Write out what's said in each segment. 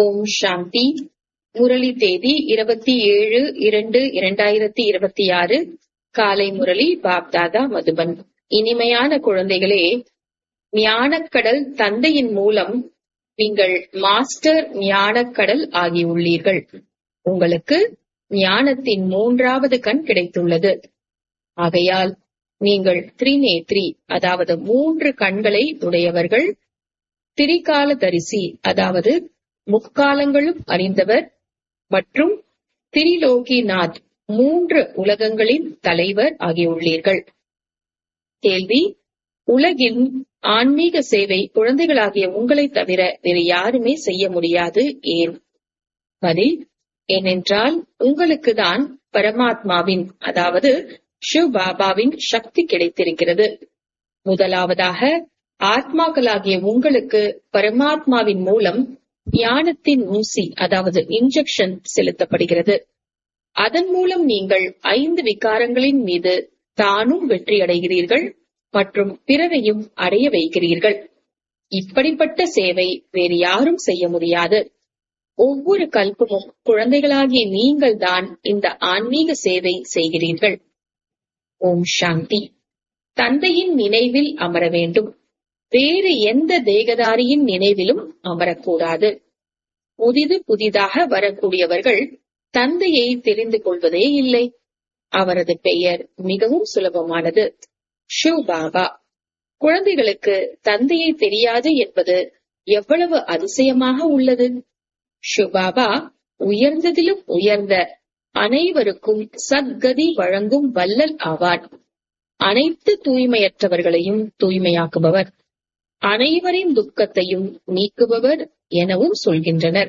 ஓம் சாந்தி முரளி தேதி இருபத்தி ஏழு இரண்டு இரண்டாயிரத்தி இருபத்தி ஆறு காலை முரளி பாப்தாதா மதுபன் இனிமையான குழந்தைகளே ஞானக்கடல் தந்தையின் மூலம் நீங்கள் மாஸ்டர் ஞானக்கடல் ஆகியுள்ளீர்கள் உங்களுக்கு ஞானத்தின் மூன்றாவது கண் கிடைத்துள்ளது ஆகையால் நீங்கள் த்ரிநேத்ரி அதாவது மூன்று கண்களை உடையவர்கள் திரிகால தரிசி அதாவது முக்காலங்களும் அறிந்தவர் மற்றும் திரிலோகிநாத் மூன்று உலகங்களின் தலைவர் ஆகியுள்ளீர்கள் கேள்வி உலகின் ஆன்மீக சேவை குழந்தைகளாகிய உங்களை தவிர வேறு யாருமே செய்ய முடியாது ஏன் பதில் ஏனென்றால் உங்களுக்கு தான் பரமாத்மாவின் அதாவது ஷிவ் பாபாவின் சக்தி கிடைத்திருக்கிறது முதலாவதாக ஆத்மாக்களாகிய உங்களுக்கு பரமாத்மாவின் மூலம் ஞானத்தின் ஊசி அதாவது இன்ஜெக்ஷன் செலுத்தப்படுகிறது அதன் மூலம் நீங்கள் ஐந்து விகாரங்களின் மீது தானும் வெற்றி அடைகிறீர்கள் மற்றும் பிறரையும் அடைய வைக்கிறீர்கள் இப்படிப்பட்ட சேவை வேறு யாரும் செய்ய முடியாது ஒவ்வொரு கல்பமும் குழந்தைகளாகிய நீங்கள் தான் இந்த ஆன்மீக சேவை செய்கிறீர்கள் ஓம் சாந்தி தந்தையின் நினைவில் அமர வேண்டும் வேறு எந்த தேகதாரியின் நினைவிலும் அமரக்கூடாது புதிது புதிதாக வரக்கூடியவர்கள் தந்தையை தெரிந்து கொள்வதே இல்லை அவரது பெயர் மிகவும் சுலபமானது ஷிவ் பாபா குழந்தைகளுக்கு தந்தையை தெரியாது என்பது எவ்வளவு அதிசயமாக உள்ளது ஷிவ்பாபா உயர்ந்ததிலும் உயர்ந்த அனைவருக்கும் சத்கதி வழங்கும் வல்லல் ஆவார் அனைத்து தூய்மையற்றவர்களையும் தூய்மையாக்குபவர் அனைவரின் துக்கத்தையும் நீக்குபவர் எனவும் சொல்கின்றனர்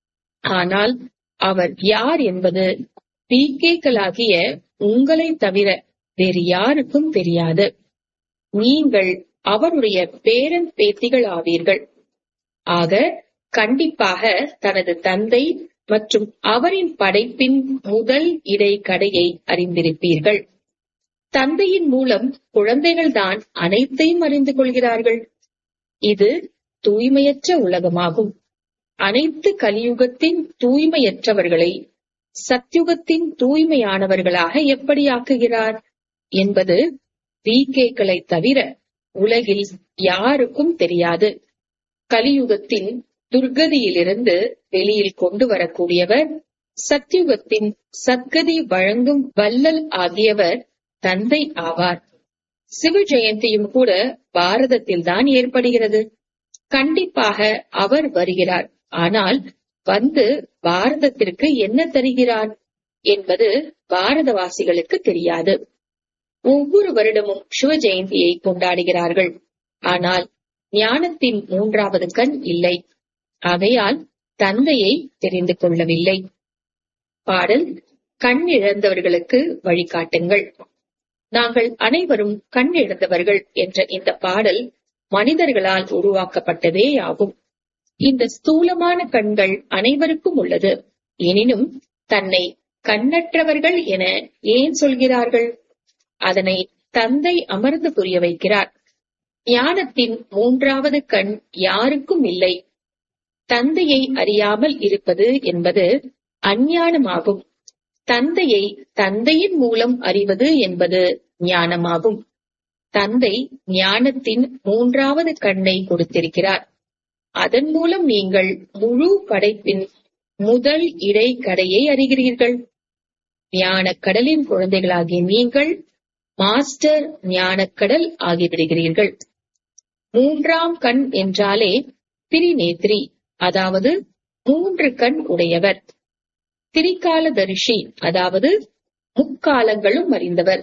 ஆனால் அவர் யார் என்பது பிகேக்களாகிய உங்களை தவிர வேறு யாருக்கும் தெரியாது நீங்கள் அவருடைய பேரன் பேத்திகள் ஆவீர்கள் ஆக கண்டிப்பாக தனது தந்தை மற்றும் அவரின் படைப்பின் முதல் இடைக்கடையை அறிந்திருப்பீர்கள் தந்தையின் மூலம் குழந்தைகள்தான் அனைத்தையும் அறிந்து கொள்கிறார்கள் இது தூய்மையற்ற உலகமாகும் அனைத்து கலியுகத்தின் தூய்மையற்றவர்களை சத்யுகத்தின் தூய்மையானவர்களாக எப்படி ஆக்குகிறார் என்பது பிகேக்களை தவிர உலகில் யாருக்கும் தெரியாது கலியுகத்தின் துர்கதியிலிருந்து வெளியில் கொண்டு வரக்கூடியவர் சத்யுகத்தின் சத்கதி வழங்கும் வல்லல் ஆகியவர் தந்தை ஆவார் சிவ ஜெயந்தியும் கூட பாரதத்தில் தான் ஏற்படுகிறது கண்டிப்பாக அவர் வருகிறார் ஆனால் வந்து பாரதத்திற்கு என்ன தருகிறார் என்பது பாரதவாசிகளுக்கு தெரியாது ஒவ்வொரு வருடமும் சிவ ஜெயந்தியை கொண்டாடுகிறார்கள் ஆனால் ஞானத்தின் மூன்றாவது கண் இல்லை ஆகையால் தந்தையை தெரிந்து கொள்ளவில்லை பாடல் கண் இழந்தவர்களுக்கு வழிகாட்டுங்கள் நாங்கள் அனைவரும் கண் இழந்தவர்கள் என்ற இந்த பாடல் மனிதர்களால் உருவாக்கப்பட்டதே ஆகும் இந்த ஸ்தூலமான கண்கள் அனைவருக்கும் உள்ளது எனினும் தன்னை கண்ணற்றவர்கள் என ஏன் சொல்கிறார்கள் அதனை தந்தை அமர்ந்து புரிய வைக்கிறார் ஞானத்தின் மூன்றாவது கண் யாருக்கும் இல்லை தந்தையை அறியாமல் இருப்பது என்பது அஞ்ஞானமாகும் தந்தையை தந்தையின் மூலம் அறிவது என்பது ஞானமாகும் தந்தை ஞானத்தின் மூன்றாவது கண்ணை கொடுத்திருக்கிறார் அதன் மூலம் நீங்கள் முழு படைப்பின் முதல் இடைக்கடையை அறிகிறீர்கள் ஞானக்கடலின் குழந்தைகளாகிய நீங்கள் மாஸ்டர் ஞானக்கடல் ஆகிவிடுகிறீர்கள் மூன்றாம் கண் என்றாலே திரிநேத்ரி அதாவது மூன்று கண் உடையவர் திரிகால தரிசி அதாவது முக்காலங்களும் அறிந்தவர்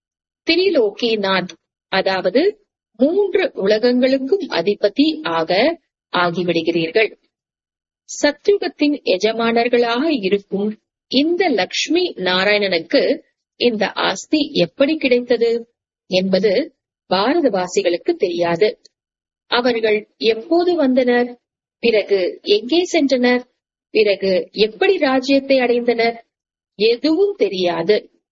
திரிலோகிநாத் அதாவது மூன்று உலகங்களுக்கும் அதிபதி ஆக ஆகிவிடுகிறீர்கள் சத்யுகத்தின் எஜமானர்களாக இருக்கும் இந்த லக்ஷ்மி நாராயணனுக்கு இந்த ஆஸ்தி எப்படி கிடைத்தது என்பது பாரதவாசிகளுக்கு தெரியாது அவர்கள் எப்போது வந்தனர் பிறகு எங்கே சென்றனர் பிறகு எப்படி ராஜ்யத்தை அடைந்தனர் எதுவும் தெரியாது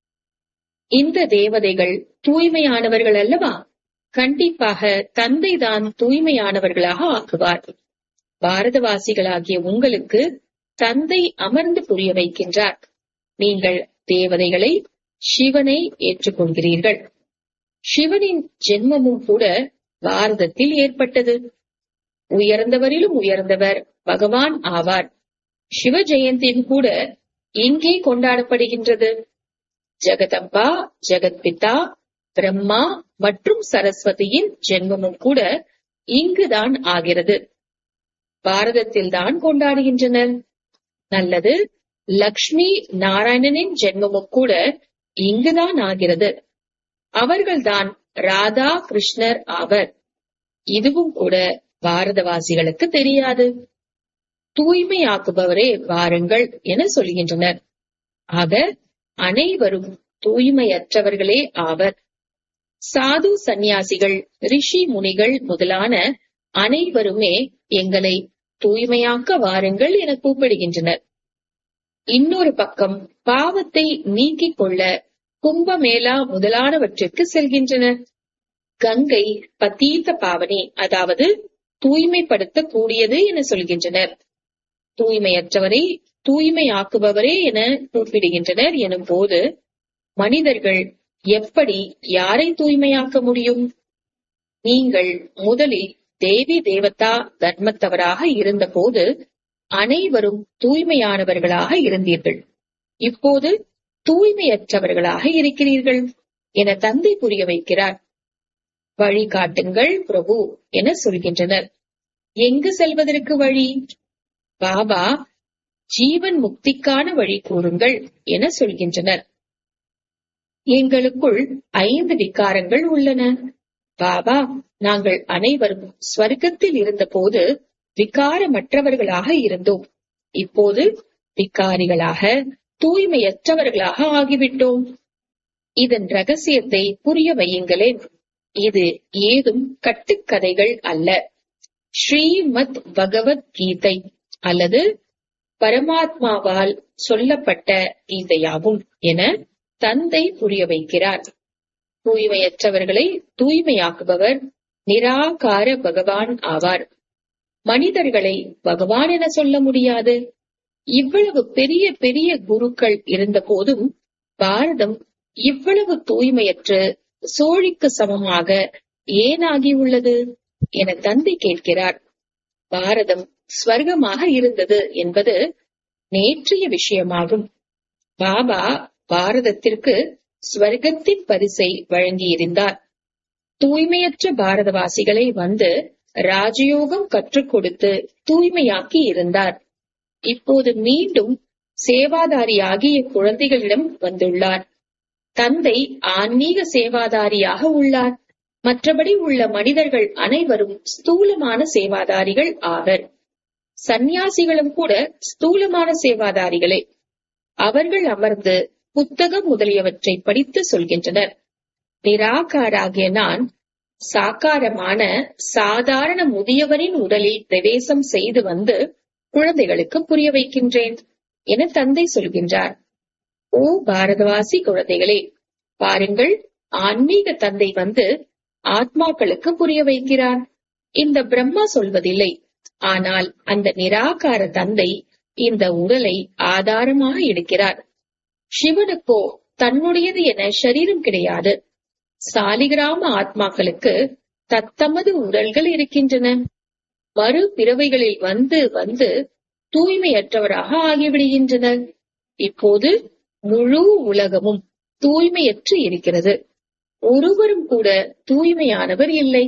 இந்த தேவதைகள் தூய்மையானவர்கள் அல்லவா கண்டிப்பாக தந்தைதான் தூய்மையானவர்களாக ஆக்குவார் பாரதவாசிகளாகிய உங்களுக்கு தந்தை அமர்ந்து புரிய வைக்கின்றார் நீங்கள் தேவதைகளை சிவனை ஏற்றுக்கொள்கிறீர்கள் சிவனின் ஜென்மமும் கூட பாரதத்தில் ஏற்பட்டது உயர்ந்தவரிலும் உயர்ந்தவர் பகவான் ஆவார் சிவ ஜெயந்தியும் கூட இங்கே கொண்டாடப்படுகின்றது ஜெகதம்பா ஜெகத்பிதா பிரம்மா மற்றும் சரஸ்வதியின் ஜென்மமும் கூட இங்குதான் ஆகிறது பாரதத்தில் தான் கொண்டாடுகின்றனர் நல்லது லக்ஷ்மி நாராயணனின் ஜென்மமும் கூட இங்குதான் ஆகிறது அவர்கள்தான் ராதா கிருஷ்ணர் ஆவர் இதுவும் கூட பாரதவாசிகளுக்கு தெரியாது தூய்மையாக்குபவரே வாருங்கள் என சொல்கின்றனர் ஆக அனைவரும் தூய்மையற்றவர்களே ஆவர் சாது சந்நியாசிகள் ரிஷி முனிகள் முதலான அனைவருமே எங்களை தூய்மையாக்க வாருங்கள் என கூப்பிடுகின்றனர் இன்னொரு பக்கம் பாவத்தை நீக்கிக் கொள்ள கும்பமேளா முதலானவற்றிற்கு செல்கின்றனர் கங்கை பத்தீத்த பாவனி அதாவது தூய்மைப்படுத்த கூடியது என சொல்கின்றனர் தூய்மையற்றவரை தூய்மையாக்குபவரே என கூப்பிடுகின்றனர் எனும் போது மனிதர்கள் எப்படி யாரை தூய்மையாக்க முடியும் நீங்கள் முதலில் தேவி தேவதா தர்மத்தவராக இருந்தபோது அனைவரும் தூய்மையானவர்களாக இருந்தீர்கள் இப்போது தூய்மையற்றவர்களாக இருக்கிறீர்கள் என தந்தை புரிய வைக்கிறார் வழிகாட்டுங்கள் பிரபு என சொல்கின்றனர் எங்கு செல்வதற்கு வழி பாபா ஜீவன் முக்திக்கான வழி கூறுங்கள் என சொல்கின்றனர் எங்களுக்குள் ஐந்து விகாரங்கள் உள்ளன பாபா நாங்கள் அனைவரும் ஸ்வர்க்கத்தில் இருந்தபோது விகாரமற்றவர்களாக இருந்தோம் இப்போது விகாரிகளாக தூய்மையற்றவர்களாக ஆகிவிட்டோம் இதன் ரகசியத்தை புரிய வையுங்களேன் இது ஏதும் கட்டுக்கதைகள் அல்ல ஸ்ரீமத் பகவத் கீதை அல்லது பரமாத்மாவால் சொல்லப்பட்ட கீதையாகும் என தந்தை புரிய வைக்கிறார் தூய்மையற்றவர்களை தூய்மையாக்குபவர் நிராகார பகவான் ஆவார் மனிதர்களை பகவான் என சொல்ல முடியாது இவ்வளவு பெரிய பெரிய குருக்கள் இருந்த போதும் பாரதம் இவ்வளவு தூய்மையற்று சோழிக்கு சமமாக ஏன் ஆகியுள்ளது என தந்தை கேட்கிறார் பாரதம் ஸ்வர்க்கமாக இருந்தது என்பது நேற்றைய விஷயமாகும் பாபா பாரதத்திற்கு ஸ்வர்க்கத்தின் பரிசை வழங்கியிருந்தார் தூய்மையற்ற பாரதவாசிகளை வந்து ராஜயோகம் கற்றுக் கொடுத்து தூய்மையாக்கி இருந்தார் இப்போது மீண்டும் சேவாதாரியாகிய குழந்தைகளிடம் வந்துள்ளார் தந்தை ஆன்மீக சேவாதாரியாக உள்ளார் மற்றபடி உள்ள மனிதர்கள் அனைவரும் ஸ்தூலமான சேவாதாரிகள் ஆவர் சந்நியாசிகளும் கூட ஸ்தூலமான சேவாதாரிகளே அவர்கள் அமர்ந்து புத்தகம் முதலியவற்றை படித்து சொல்கின்றனர் நிராகாராகிய நான் சாக்காரமான சாதாரண முதியவரின் உடலில் பிரவேசம் செய்து வந்து குழந்தைகளுக்கு புரிய வைக்கின்றேன் என தந்தை சொல்கின்றார் ஓ பாரதவாசி குழந்தைகளே பாருங்கள் ஆன்மீக தந்தை வந்து ஆத்மாக்களுக்கு புரிய வைக்கிறார் இந்த பிரம்மா சொல்வதில்லை ஆனால் அந்த நிராகார தந்தை இந்த உடலை ஆதாரமாக எடுக்கிறார் சிவனுக்கோ தன்னுடையது என சரீரம் கிடையாது சாலிகிராம ஆத்மாக்களுக்கு தத்தமது உடல்கள் இருக்கின்றன மறு பிறவைகளில் வந்து வந்து தூய்மையற்றவராக ஆகிவிடுகின்றனர் இப்போது முழு உலகமும் தூய்மையற்று இருக்கிறது ஒருவரும் கூட தூய்மையானவர் இல்லை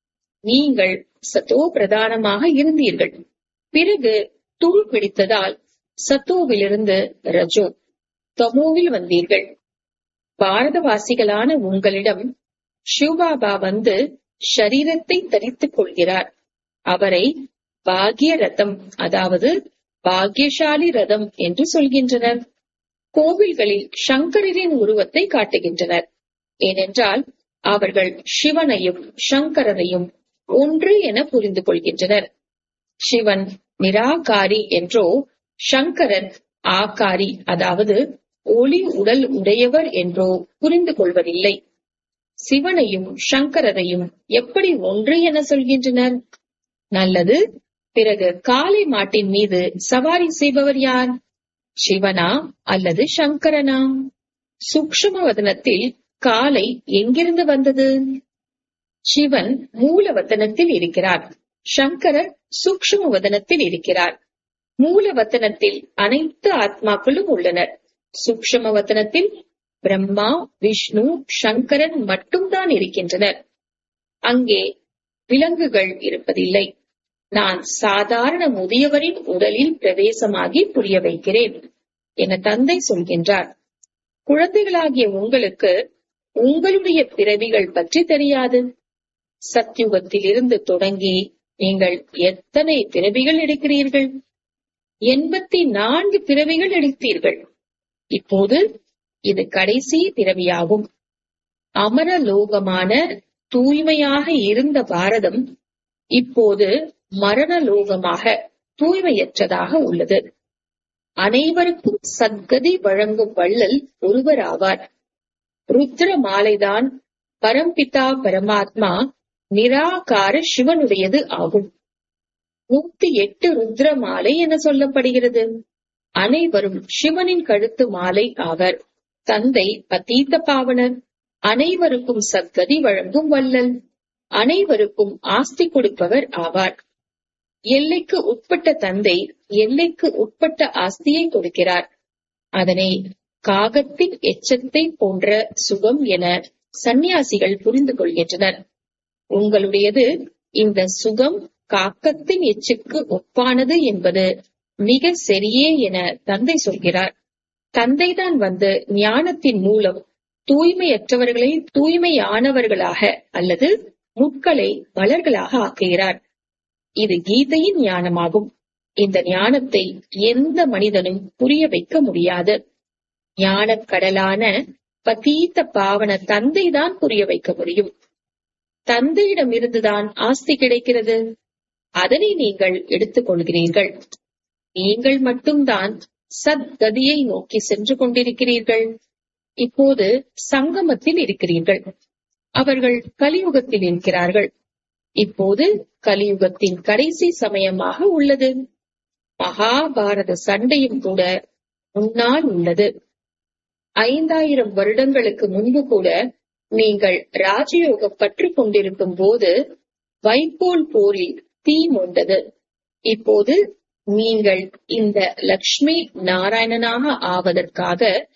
நீங்கள் சத்தோ பிரதானமாக இருந்தீர்கள் பிறகு தூள் பிடித்ததால் சத்தோவிலிருந்து ரஜோ தமோவில் வந்தீர்கள் பாரதவாசிகளான உங்களிடம் சிவபாபா வந்து ஷரீரத்தை தரித்துக் கொள்கிறார் அவரை பாக்ய ரதம் அதாவது பாக்யசாலி ரதம் என்று சொல்கின்றனர் கோவில்களில் சங்கரரின் உருவத்தை காட்டுகின்றனர் ஏனென்றால் அவர்கள் சிவனையும் சங்கரரையும் ஒன்று என புரிந்து கொள்கின்றனர் சிவன் நிராகாரி என்றோ சங்கரன் ஆகாரி அதாவது ஒளி உடல் உடையவர் என்றோ புரிந்து கொள்வதில்லை சிவனையும் சங்கரரையும் எப்படி ஒன்று என சொல்கின்றனர் நல்லது பிறகு காளை மாட்டின் மீது சவாரி செய்பவர் யார் சிவனா அல்லது சங்கரனா சூக்ஷ்ம வதனத்தில் காலை எங்கிருந்து வந்தது சிவன் மூல வதனத்தில் இருக்கிறார் சங்கரர் சூக்ஷ்ம வதனத்தில் இருக்கிறார் மூல வதனத்தில் அனைத்து ஆத்மாக்களும் உள்ளனர் சூக்ஷ்ம வதனத்தில் பிரம்மா விஷ்ணு சங்கரன் மட்டும்தான் இருக்கின்றனர் அங்கே விலங்குகள் இருப்பதில்லை நான் சாதாரண முதியவரின் உடலில் பிரவேசமாகி புரிய வைக்கிறேன் என தந்தை சொல்கின்றார் குழந்தைகளாகிய உங்களுக்கு உங்களுடைய பிறவிகள் பற்றி தெரியாது சத்யுகத்தில் இருந்து தொடங்கி நீங்கள் எத்தனை பிறவிகள் எடுக்கிறீர்கள் எண்பத்தி நான்கு பிறவிகள் எடுத்தீர்கள் இப்போது இது கடைசி பிறவியாகும் அமரலோகமான தூய்மையாக இருந்த பாரதம் இப்போது மரணலோகமாக தூய்மையற்றதாக உள்ளது அனைவருக்கும் சத்கதி வழங்கும் வள்ளல் ஒருவர் ஆவார் ருத்ர மாலைதான் பரம்பிதா பரமாத்மா நிராகார சிவனுடையது ஆகும் நூத்தி எட்டு ருத்ர மாலை என சொல்லப்படுகிறது அனைவரும் சிவனின் கழுத்து மாலை ஆவர் தந்தை பதீத்த பாவனர் அனைவருக்கும் சத்கதி வழங்கும் வல்லல் அனைவருக்கும் ஆஸ்தி கொடுப்பவர் ஆவார் எல்லைக்கு உட்பட்ட தந்தை எல்லைக்கு உட்பட்ட ஆஸ்தியை கொடுக்கிறார் அதனை காகத்தின் எச்சத்தை போன்ற சுகம் என சந்நியாசிகள் புரிந்து கொள்கின்றனர் உங்களுடையது இந்த சுகம் காக்கத்தின் எச்சுக்கு ஒப்பானது என்பது மிக சரியே என தந்தை சொல்கிறார் தந்தைதான் வந்து ஞானத்தின் மூலம் தூய்மையற்றவர்களை தூய்மையானவர்களாக அல்லது முட்களை மலர்களாக ஆக்குகிறார் இது கீதையின் ஞானமாகும் இந்த ஞானத்தை எந்த மனிதனும் புரிய வைக்க முடியாது ஞானக் கடலான பதீத்த பாவன தந்தைதான் புரிய வைக்க முடியும் தந்தையிடமிருந்துதான் ஆஸ்தி கிடைக்கிறது அதனை நீங்கள் எடுத்துக் கொள்கிறீர்கள் நீங்கள் மட்டும்தான் சத்கதியை நோக்கி சென்று கொண்டிருக்கிறீர்கள் இப்போது சங்கமத்தில் இருக்கிறீர்கள் அவர்கள் கலியுகத்தில் இருக்கிறார்கள் இப்போது கலியுகத்தின் கடைசி சமயமாக உள்ளது மகாபாரத சண்டையும் கூட முன்னால் உள்ளது ஐந்தாயிரம் வருடங்களுக்கு முன்பு கூட நீங்கள் ராஜயோகம் பற்று கொண்டிருக்கும் போது வைக்கோல் போரில் தீ மூண்டது இப்போது நீங்கள் இந்த லக்ஷ்மி நாராயணனாக ஆவதற்காக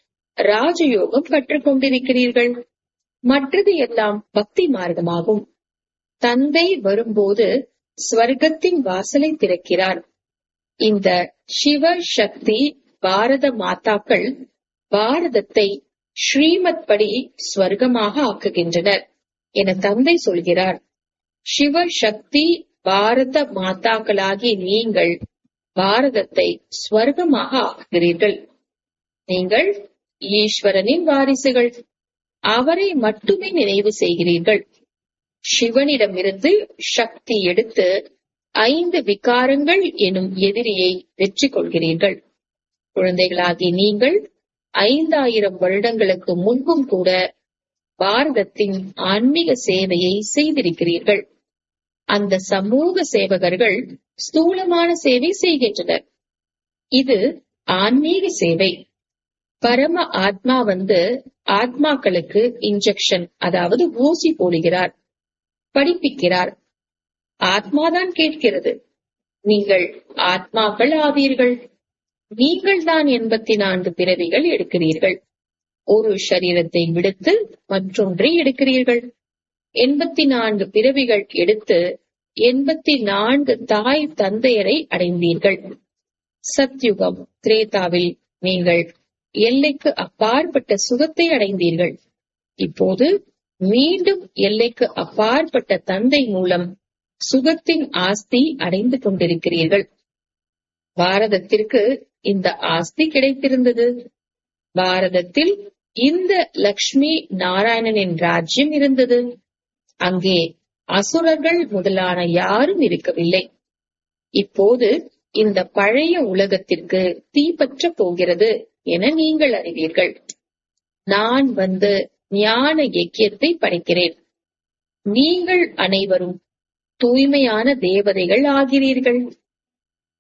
ராஜயோகம் கற்றுக் கொண்டிருக்கிறீர்கள் மற்றது எல்லாம் பக்தி மார்க்கமாகும் தந்தை வரும்போது ஸ்வர்க்கத்தின் வாசலை திறக்கிறார் இந்த சிவ சக்தி பாரத மாதாக்கள் பாரதத்தை ஸ்ரீமத் படி ஸ்வர்க்கமாக ஆக்குகின்றனர் என தந்தை சொல்கிறார் சிவ சக்தி பாரத மாதாக்களாகி நீங்கள் பாரதத்தை ஸ்வர்க்கமாக ஆக்குகிறீர்கள் நீங்கள் ஈஸ்வரனின் வாரிசுகள் அவரை மட்டுமே நினைவு செய்கிறீர்கள் சிவனிடமிருந்து சக்தி எடுத்து ஐந்து விகாரங்கள் எனும் எதிரியை வெற்றி கொள்கிறீர்கள் குழந்தைகளாகி நீங்கள் ஐந்தாயிரம் வருடங்களுக்கு முன்பும் கூட பாரதத்தின் ஆன்மீக சேவையை செய்திருக்கிறீர்கள் அந்த சமூக சேவகர்கள் ஸ்தூலமான சேவை செய்கின்றனர் இது ஆன்மீக சேவை பரம ஆத்மா வந்து ஆத்மாக்களுக்கு இன்ஜெக்ஷன் அதாவது ஊசி போடுகிறார் படிப்பிக்கிறார் ஆத்மாதான் கேட்கிறது நீங்கள் ஆத்மாக்கள் ஆவீர்கள் நீங்கள் தான் எண்பத்தி நான்கு பிறவிகள் எடுக்கிறீர்கள் ஒரு சரீரத்தை விடுத்து மற்றொன்றை எடுக்கிறீர்கள் எண்பத்தி நான்கு பிறவிகள் எடுத்து எண்பத்தி நான்கு தாய் தந்தையரை அடைந்தீர்கள் சத்யுகம் திரேதாவில் நீங்கள் எல்லைக்கு அப்பாற்பட்ட சுகத்தை அடைந்தீர்கள் இப்போது மீண்டும் எல்லைக்கு அப்பாற்பட்ட தந்தை மூலம் சுகத்தின் ஆஸ்தி அடைந்து கொண்டிருக்கிறீர்கள் பாரதத்திற்கு இந்த ஆஸ்தி கிடைத்திருந்தது பாரதத்தில் இந்த லக்ஷ்மி நாராயணனின் ராஜ்யம் இருந்தது அங்கே அசுரர்கள் முதலான யாரும் இருக்கவில்லை இப்போது இந்த பழைய உலகத்திற்கு தீப்பற்ற போகிறது என நீங்கள் அறிவீர்கள் நான் வந்து ஞான யக்கியத்தை படைக்கிறேன் நீங்கள் அனைவரும் தூய்மையான தேவதைகள் ஆகிறீர்கள்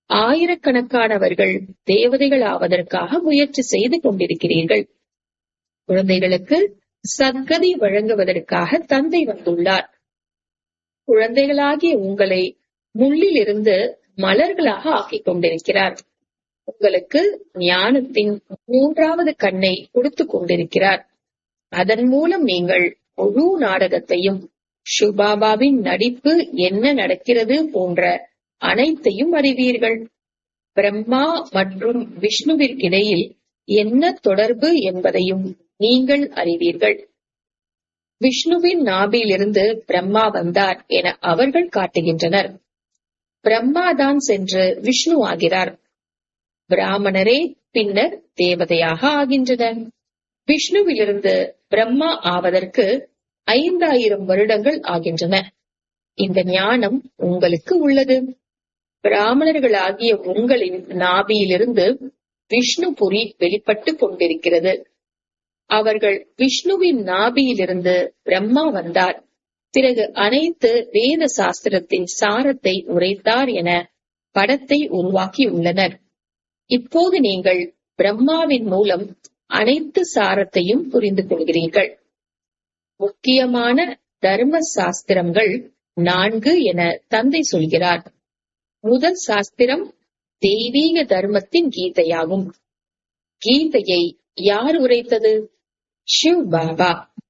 ஆயிரக்கணக்கானவர்கள் தேவதைகள் ஆவதற்காக முயற்சி செய்து கொண்டிருக்கிறீர்கள் குழந்தைகளுக்கு சத்கதி வழங்குவதற்காக தந்தை வந்துள்ளார் குழந்தைகளாகிய உங்களை முள்ளிலிருந்து மலர்களாக ஆக்கிக் கொண்டிருக்கிறார் உங்களுக்கு ஞானத்தின் மூன்றாவது கண்ணை கொடுத்துக் கொண்டிருக்கிறார் அதன் மூலம் நீங்கள் முழு நாடகத்தையும் ஷுபாபாவின் நடிப்பு என்ன நடக்கிறது போன்ற அனைத்தையும் அறிவீர்கள் பிரம்மா மற்றும் விஷ்ணுவிற்கிடையில் என்ன தொடர்பு என்பதையும் நீங்கள் அறிவீர்கள் விஷ்ணுவின் நாபியிலிருந்து பிரம்மா வந்தார் என அவர்கள் காட்டுகின்றனர் பிரம்மா தான் சென்று விஷ்ணு ஆகிறார் பிராமணரே பின்னர் தேவதையாக ஆகின்றனர் விஷ்ணுவிலிருந்து பிரம்மா ஆவதற்கு ஐந்தாயிரம் வருடங்கள் ஆகின்றன இந்த ஞானம் உங்களுக்கு உள்ளது பிராமணர்களாகிய உங்களின் நாபியிலிருந்து விஷ்ணுபுரி வெளிப்பட்டு கொண்டிருக்கிறது அவர்கள் விஷ்ணுவின் நாபியிலிருந்து பிரம்மா வந்தார் பிறகு அனைத்து வேத சாஸ்திரத்தின் சாரத்தை உரைத்தார் என படத்தை உருவாக்கியுள்ளனர் இப்போது நீங்கள் பிரம்மாவின் மூலம் அனைத்து சாரத்தையும் புரிந்து கொள்கிறீர்கள் முக்கியமான தர்ம சாஸ்திரங்கள் நான்கு என தந்தை சொல்கிறார் முதல் சாஸ்திரம் தெய்வீக தர்மத்தின் கீதையாகும் கீதையை யார் உரைத்தது ஷிவ் பாபா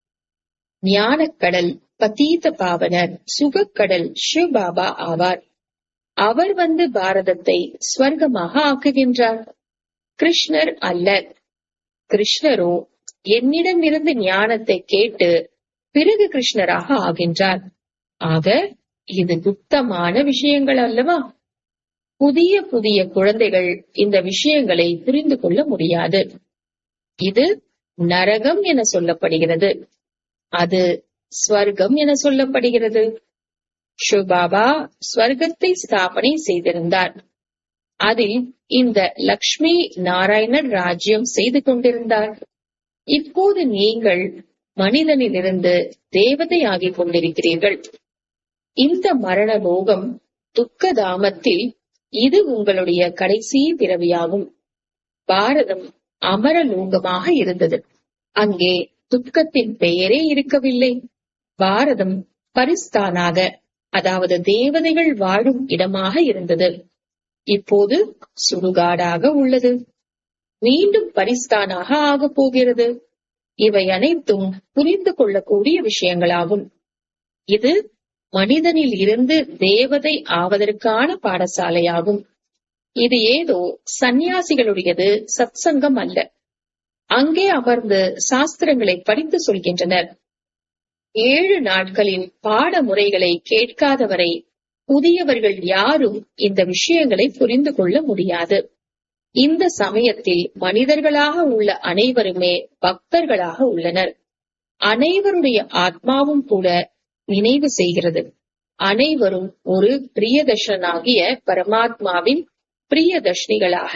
ஞானக்கடல் பதீத பாவனர் சுகக்கடல் ஷிவ் பாபா ஆவார் அவர் வந்து பாரதத்தை ஸ்வர்க்கமாக ஆக்குகின்றார் கிருஷ்ணர் அல்ல கிருஷ்ணரோ என்னிடமிருந்து ஞானத்தை கேட்டு பிறகு கிருஷ்ணராக ஆகின்றார் ஆக இது குப்தமான விஷயங்கள் அல்லவா புதிய புதிய குழந்தைகள் இந்த விஷயங்களை புரிந்து கொள்ள முடியாது இது நரகம் என சொல்லப்படுகிறது அது ஸ்வர்க்கம் என சொல்லப்படுகிறது ஷுபாபா ஸ்வர்க்கத்தை ஸ்தாபனை செய்திருந்தார் அதில் இந்த லக்ஷ்மி நாராயணன் ராஜ்யம் செய்து கொண்டிருந்தார் இப்போது நீங்கள் மனிதனிலிருந்து தேவதை ஆகிக் கொண்டிருக்கிறீர்கள் இந்த மரண லோகம் துக்கதாமத்தில் இது உங்களுடைய கடைசி பிறவியாகும் பாரதம் அமர லோகமாக இருந்தது அங்கே துக்கத்தின் பெயரே இருக்கவில்லை பாரதம் பரிஸ்தானாக அதாவது தேவதைகள் வாழும் இடமாக இருந்தது இப்போது சுடுகாடாக உள்ளது மீண்டும் பரிஸ்தானாக ஆகப் போகிறது இவை அனைத்தும் புரிந்து கொள்ளக்கூடிய விஷயங்களாகும் இது மனிதனில் இருந்து தேவதை ஆவதற்கான பாடசாலையாகும் இது ஏதோ சந்நியாசிகளுடையது சத்சங்கம் அல்ல அங்கே அமர்ந்து சாஸ்திரங்களை படித்து சொல்கின்றனர் ஏழு நாட்களின் பாடமுறைகளை கேட்காதவரை புதியவர்கள் யாரும் இந்த விஷயங்களை புரிந்து கொள்ள முடியாது இந்த சமயத்தில் மனிதர்களாக உள்ள அனைவருமே பக்தர்களாக உள்ளனர் அனைவருடைய ஆத்மாவும் கூட நினைவு செய்கிறது அனைவரும் ஒரு பிரியதர்ஷனாகிய பரமாத்மாவின் பிரியதர்ஷினிகளாக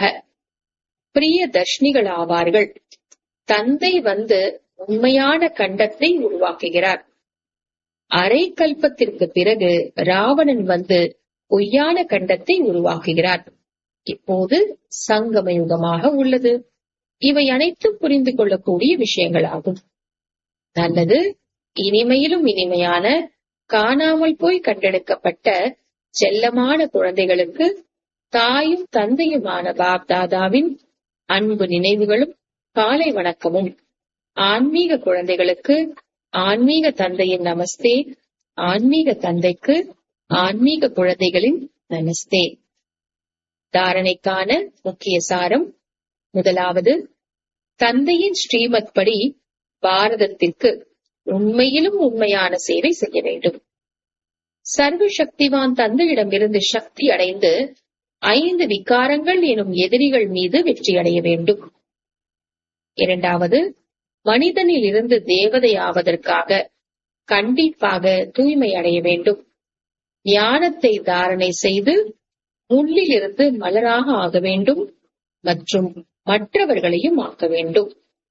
பிரியதர்ஷினிகளாவார்கள் தந்தை வந்து உண்மையான கண்டத்தை உருவாக்குகிறார் அரை கல்பத்திற்கு பிறகு ராவணன் வந்து பொய்யான கண்டத்தை உருவாக்குகிறார் இப்போது சங்கமயுகமாக உள்ளது இவை அனைத்தும் புரிந்து கொள்ளக்கூடிய விஷயங்களாகும் நல்லது இனிமையிலும் இனிமையான காணாமல் போய் கண்டெடுக்கப்பட்ட செல்லமான குழந்தைகளுக்கு தாயும் தந்தையுமான பாப் தாதாவின் அன்பு நினைவுகளும் காலை வணக்கமும் ஆன்மீக குழந்தைகளுக்கு ஆன்மீக தந்தையின் நமஸ்தே ஆன்மீக தந்தைக்கு ஆன்மீக குழந்தைகளின் நமஸ்தே தாரணைக்கான முக்கிய சாரம் முதலாவது தந்தையின் ஸ்ரீமத் படி பாரதத்திற்கு உண்மையிலும் உண்மையான சேவை செய்ய வேண்டும் சர்வ சக்திவான் தந்தையிடமிருந்து சக்தி அடைந்து ஐந்து விகாரங்கள் எனும் எதிரிகள் மீது வெற்றி அடைய வேண்டும் இரண்டாவது மனிதனில் இருந்து தேவதை ஆவதற்காக கண்டிப்பாக தூய்மை அடைய வேண்டும் ஞானத்தை தாரணை செய்து முள்ளிலிருந்து மலராக ஆக வேண்டும் மற்றும் மற்றவர்களையும் ஆக்க வேண்டும்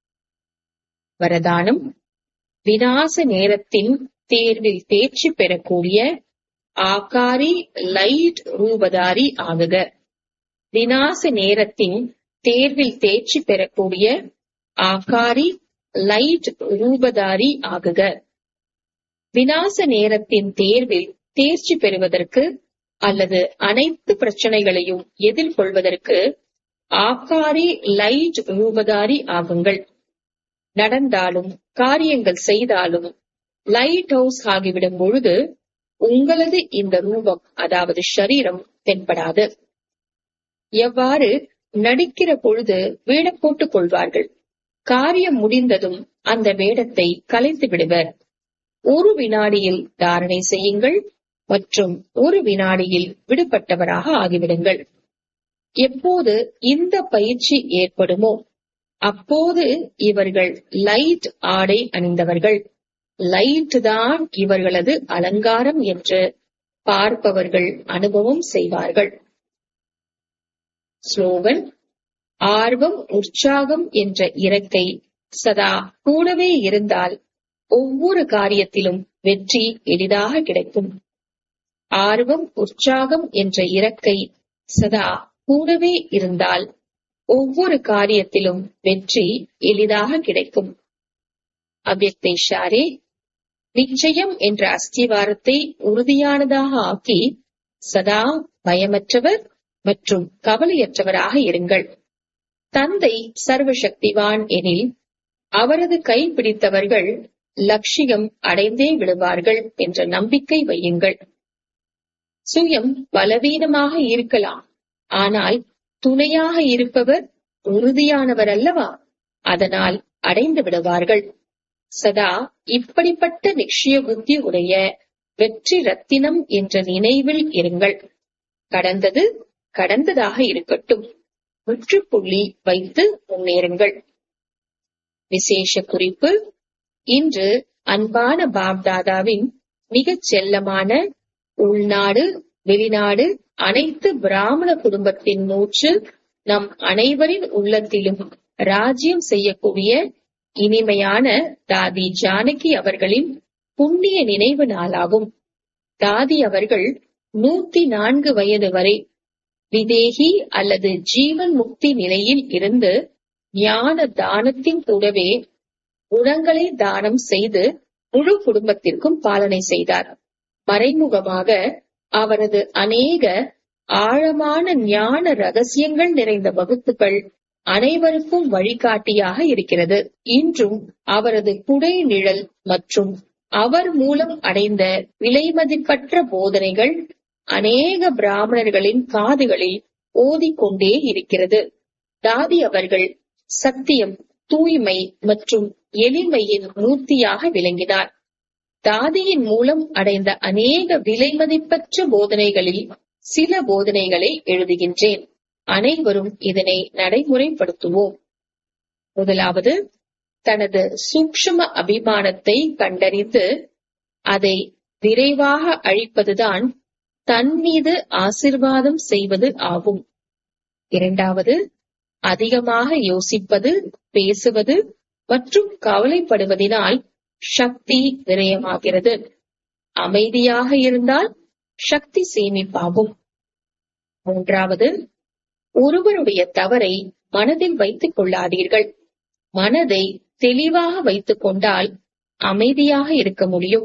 வரதானம் விநாச நேரத்தின் தேர்வில் தேர்ச்சி பெறக்கூடிய ஆகாரி லைட் ரூபதாரி ஆகுக விநாச நேரத்தின் தேர்வில் தேர்ச்சி பெறக்கூடிய ஆகாரி லைட் ரூபதாரி ஆகுக விநாச நேரத்தின் தேர்வில் தேர்ச்சி பெறுவதற்கு அல்லது அனைத்து பிரச்சனைகளையும் எதிர்கொள்வதற்கு ஆக்காரி லைட் ரூபதாரி ஆகுங்கள் நடந்தாலும் காரியங்கள் செய்தாலும் லைட் ஹவுஸ் ஆகிவிடும் பொழுது உங்களது இந்த ரூபம் அதாவது ஷரீரம் தென்படாது எவ்வாறு நடிக்கிற பொழுது வேடம் போட்டுக் கொள்வார்கள் காரியம் முடிந்ததும் அந்த வேடத்தை கலைத்து விடுவர் ஒரு வினாடியில் தாரணை செய்யுங்கள் மற்றும் ஒரு வினாடியில் விடுபட்டவராக ஆகிவிடுங்கள் எப்போது இந்த பயிற்சி ஏற்படுமோ அப்போது இவர்கள் லைட் ஆடை அணிந்தவர்கள் லைட் தான் இவர்களது அலங்காரம் என்று பார்ப்பவர்கள் அனுபவம் செய்வார்கள் ஸ்லோகன் ஆர்வம் உற்சாகம் என்ற இறக்கை சதா கூடவே இருந்தால் ஒவ்வொரு காரியத்திலும் வெற்றி எளிதாக கிடைக்கும் ஆர்வம் உற்சாகம் என்ற இறக்கை சதா கூடவே இருந்தால் ஒவ்வொரு காரியத்திலும் வெற்றி எளிதாக கிடைக்கும் அவ்யக்தை ஷாரே நிச்சயம் என்ற அஸ்திவாரத்தை உறுதியானதாக ஆக்கி சதா பயமற்றவர் மற்றும் கவலையற்றவராக இருங்கள் தந்தை சர்வசக்திவான் எனில் அவரது கை பிடித்தவர்கள் லட்சியம் அடைந்தே விடுவார்கள் என்ற நம்பிக்கை வையுங்கள் சுயம் பலவீனமாக இருக்கலாம் ஆனால் துணையாக இருப்பவர் உறுதியானவர் அல்லவா அதனால் அடைந்து விடுவார்கள் சதா இப்படிப்பட்ட நிச்சய புத்தி உடைய வெற்றி ரத்தினம் என்ற நினைவில் இருங்கள் கடந்தது கடந்ததாக இருக்கட்டும் முற்றுப்புள்ளி வைத்து முன்னேறுங்கள் விசேஷ குறிப்பு இன்று அன்பான பாப்தாதாவின் மிகச் செல்லமான உள்நாடு வெளிநாடு அனைத்து பிராமண குடும்பத்தின் மூச்சு நம் அனைவரின் உள்ளத்திலும் ராஜ்யம் செய்யக்கூடிய இனிமையான தாதி ஜானகி அவர்களின் புண்ணிய நினைவு நாளாகும் தாதி அவர்கள் நூத்தி நான்கு வயது வரை விதேகி அல்லது ஜீவன் முக்தி நிலையில் இருந்து ஞான தானத்தின் கூடவே குணங்களை தானம் செய்து முழு குடும்பத்திற்கும் பாலனை செய்தார் மறைமுகமாக அவரது அநேக ஆழமான ஞான ரகசியங்கள் நிறைந்த வகுப்புகள் அனைவருக்கும் வழிகாட்டியாக இருக்கிறது இன்றும் அவரது குடை நிழல் மற்றும் அவர் மூலம் அடைந்த விலைமதிப்பற்ற போதனைகள் அநேக பிராமணர்களின் காதுகளில் ஓதிக்கொண்டே இருக்கிறது தாதி அவர்கள் சத்தியம் தூய்மை மற்றும் எளிமையின் மூர்த்தியாக விளங்கினார் தாதியின் மூலம் அடைந்த அநேக விலைமதிப்பற்ற போதனைகளில் சில போதனைகளை எழுதுகின்றேன் அனைவரும் இதனை நடைமுறைப்படுத்துவோம் முதலாவது தனது சூக்ஷ்ம அபிமானத்தை கண்டறிந்து அதை விரைவாக அழிப்பதுதான் தன் மீது ஆசிர்வாதம் செய்வது ஆகும் இரண்டாவது அதிகமாக யோசிப்பது பேசுவது மற்றும் கவலைப்படுவதினால் சக்தி விரயமாகிறது அமைதியாக இருந்தால் சக்தி சேமிப்பாகும் மூன்றாவது ஒருவருடைய தவறை மனதில் வைத்துக் கொள்ளாதீர்கள் மனதை தெளிவாக வைத்துக் கொண்டால் அமைதியாக இருக்க முடியும்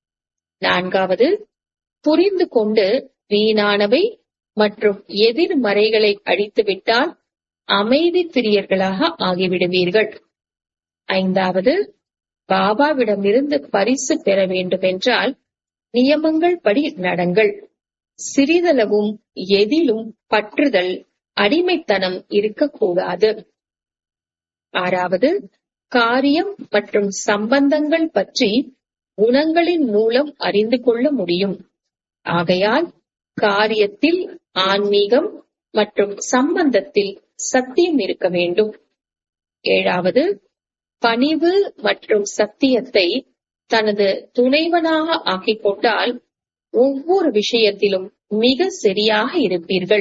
நான்காவது புரிந்து கொண்டு வீணானவை மற்றும் எதிர்மறைகளை அழித்துவிட்டால் அமைதி பிரியர்களாக ஆகிவிடுவீர்கள் ஐந்தாவது பாபாவிடமிருந்து பரிசு பெற வேண்டுமென்றால் நியமங்கள் படி நடங்கள் சிறிதளவும் எதிலும் பற்றுதல் அடிமைத்தனம் இருக்கக்கூடாது ஆறாவது காரியம் மற்றும் சம்பந்தங்கள் பற்றி குணங்களின் மூலம் அறிந்து கொள்ள முடியும் ஆகையால் காரியத்தில் ஆன்மீகம் மற்றும் சம்பந்தத்தில் சத்தியம் இருக்க வேண்டும் ஏழாவது பணிவு மற்றும் சத்தியத்தை தனது துணைவனாக ஆக்கிக் கொண்டால் ஒவ்வொரு விஷயத்திலும் மிக சரியாக இருப்பீர்கள்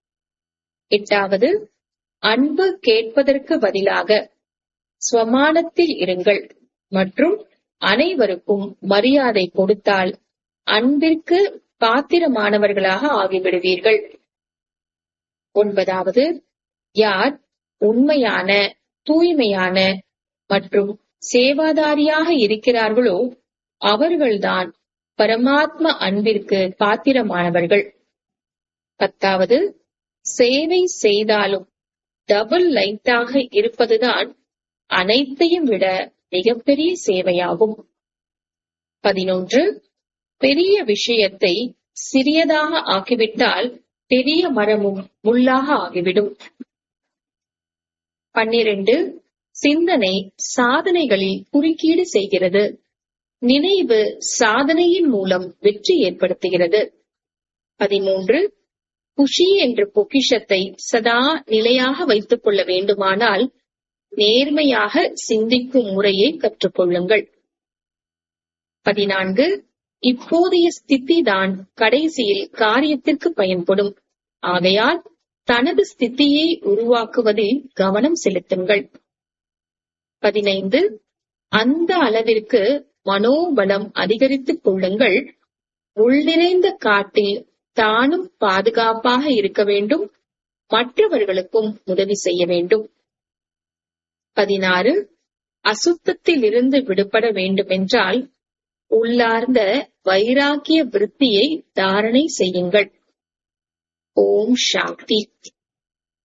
எட்டாவது அன்பு கேட்பதற்கு பதிலாக ஸ்வமானத்தில் இருங்கள் மற்றும் அனைவருக்கும் மரியாதை கொடுத்தால் அன்பிற்கு பாத்திரமானவர்களாக ஆகிவிடுவீர்கள் ஒன்பதாவது யார் உண்மையான தூய்மையான மற்றும் சேவாதாரியாக இருக்கிறார்களோ அவர்கள்தான் பரமாத்ம அன்பிற்கு பாத்திரமானவர்கள் பத்தாவது சேவை செய்தாலும் டபுள் லைட்டாக இருப்பதுதான் அனைத்தையும் விட மிகப்பெரிய சேவையாகும் பதினொன்று பெரிய விஷயத்தை சிறியதாக ஆக்கிவிட்டால் பெரிய மரமும் முள்ளாக ஆகிவிடும் பன்னிரண்டு சிந்தனை சாதனைகளில் குறுக்கீடு செய்கிறது நினைவு சாதனையின் மூலம் வெற்றி ஏற்படுத்துகிறது பதிமூன்று குஷி என்ற பொக்கிஷத்தை சதா நிலையாக வைத்துக் கொள்ள வேண்டுமானால் நேர்மையாக சிந்திக்கும் முறையை கற்றுக்கொள்ளுங்கள் பதினான்கு இப்போதைய ஸ்திதி தான் கடைசியில் காரியத்திற்கு பயன்படும் ஆகையால் தனது ஸ்திதியை உருவாக்குவதில் கவனம் செலுத்துங்கள் பதினைந்து அந்த அளவிற்கு மனோபலம் அதிகரித்துக் கொள்ளுங்கள் உள்நிறைந்த காட்டில் தானும் பாதுகாப்பாக இருக்க வேண்டும் மற்றவர்களுக்கும் உதவி செய்ய வேண்டும் பதினாறு அசுத்தத்தில் இருந்து விடுபட வேண்டுமென்றால் உள்ளார்ந்த வைராக்கிய விருத்தியை தாரணை செய்யுங்கள் ஓம் சாந்தி